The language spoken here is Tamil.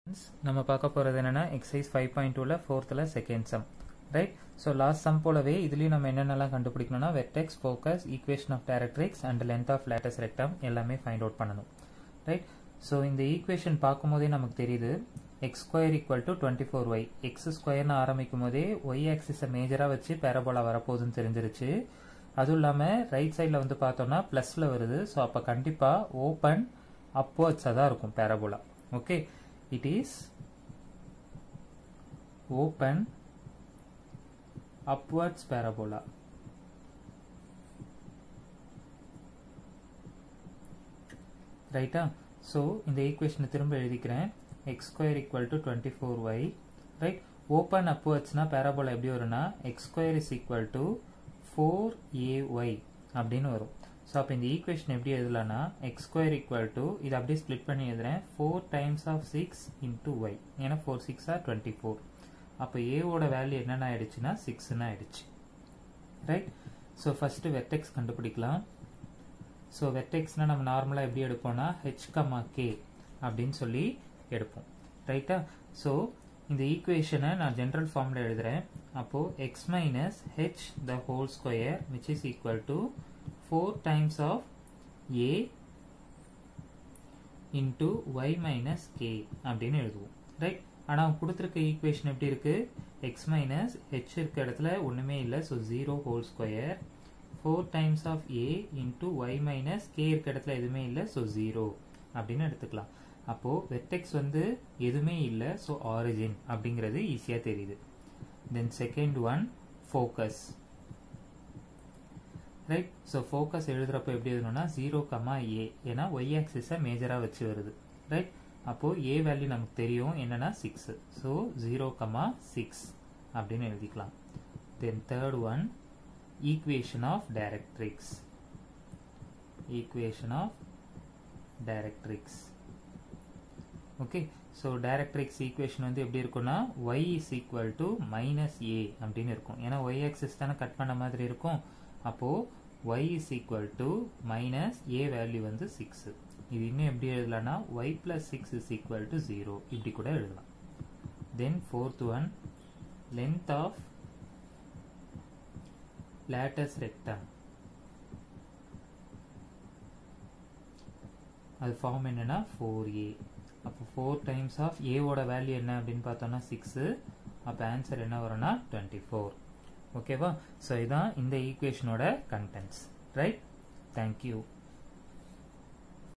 நம்ம பார்க்க போகிறது என்னென்னா எக்ஸசைஸ் ஃபைவ் பாயிண்ட் டூவில் ஃபோர்த்தில் second sum right so last sum போலவே இதுலேயும் நம்ம என்னென்னலாம் கண்டுபிடிக்கணும்னா vertex focus equation of directrix and length of latus rectum எல்லாமே ஃபைண்ட் அவுட் பண்ணணும் ரைட் ஸோ இந்த ஈக்குவேஷன் பார்க்கும்போதே நமக்கு தெரியுது x square equal to twenty four y x ஸ்கொயர்னு ஆரம்பிக்கும் போதே ஒய் ஆக்சிஸை மேஜராக வச்சு பேரபோலா வரப்போகுதுன்னு தெரிஞ்சிருச்சு அதுவும் இல்லாமல் ரைட் சைடில் வந்து பார்த்தோம்னா ப்ளஸில் வருது ஸோ அப்போ கண்டிப்பாக ஓப்பன் அப்வர்ட்ஸாக தான் இருக்கும் parabola okay it is open upwards parabola ரைட்டா ஸோ இந்த ஈக்குவேஷனை திரும்ப எழுதிக்கிறேன் x square equal to twenty four y right open அப்வர்ட்ஸ்னா பேராபோலா எப்படி வரும்னா x square is equal to four a y அப்படின்னு வரும் ஸோ அப்போ இந்த ஈக்குவேஷன் எப்படி எழுதலாம்னா எக்ஸ் ஸ்கொயர் ஈக்குவல் டு இது அப்படியே ஸ்ப்ளிட் பண்ணி எழுதுறேன் four times of six into y ஏன்னா four six are twenty four அப்போ ஏவோட வேல்யூ என்னென்ன ஆயிடுச்சுன்னா சிக்ஸ்னு ஆயிடுச்சு ரைட் ஸோ ஃபஸ்ட்டு வெர்டெக்ஸ் கண்டுபிடிக்கலாம் ஸோ வெர்டெக்ஸ்னால் நம்ம நார்மலாக எப்படி எடுப்போம்னா ஹெச் கமா கே அப்படின்னு சொல்லி எடுப்போம் ரைட்டா ஸோ இந்த ஈக்குவேஷனை நான் ஜென்ரல் ஃபார்மில் எழுதுறேன் அப்போது x minus h the whole square which is equal to 4 times of a into y minus k அப்படின்னு எழுதுவோம் ரைட் ஆனால் கொடுத்துருக்க ஈக்குவேஷன் எப்படி இருக்கு எக்ஸ் மைனஸ் ஹெச் இருக்க இடத்துல ஒன்றுமே இல்லை so zero whole square four times of a into y minus k இருக்க இடத்துல எதுவுமே இல்லை ஸோ ஜீரோ அப்படின்னு எடுத்துக்கலாம் அப்போது வெர்டெக்ஸ் வந்து எதுவுமே இல்லை ஸோ ஆரிஜின் அப்படிங்கிறது ஈஸியாக தெரியுது then second one focus right so focus எழுதுறப்ப எப்படி எழுதணும்னா ஜீரோ கமா ஏ ஏன்னா ஒய் ஆக்சிஸை மேஜராக வச்சு வருது ரைட் அப்போது ஏ வேல்யூ நமக்கு தெரியும் என்னன்னா six so zero comma six அப்படின்னு எழுதிக்கலாம் then third one equation of directrix equation of directrix okay so directrix equation வந்து எப்படி இருக்கும்னா y is equal to minus a அப்படின்னு இருக்கும் ஏன்னா ஒய் ஆக்சிஸ் தானே கட் பண்ண மாதிரி இருக்கும் அப்போது y is equal to minus a value வந்து சிக்ஸு இது இன்னும் எப்படி எழுதலாம்னா y plus six is equal to zero இப்படி கூட எழுதலாம் then fourth one length of latus rectum அது ஃபார்ம் என்னன்னா ஃபோர் ஏ அப்போ ஃபோர் டைம்ஸ் ஆஃப் ஏவோட வேல்யூ என்ன அப்படின்னு பார்த்தோம்னா சிக்ஸு அப்போ ஆன்சர் என்ன வரும்னா டுவெண்ட்டி ஃபோர் ஓகேவா ஸோ இதான் இந்த ஈக்குவேஷனோட கண்டென்ட்ஸ் ரைட் தேங்க்யூ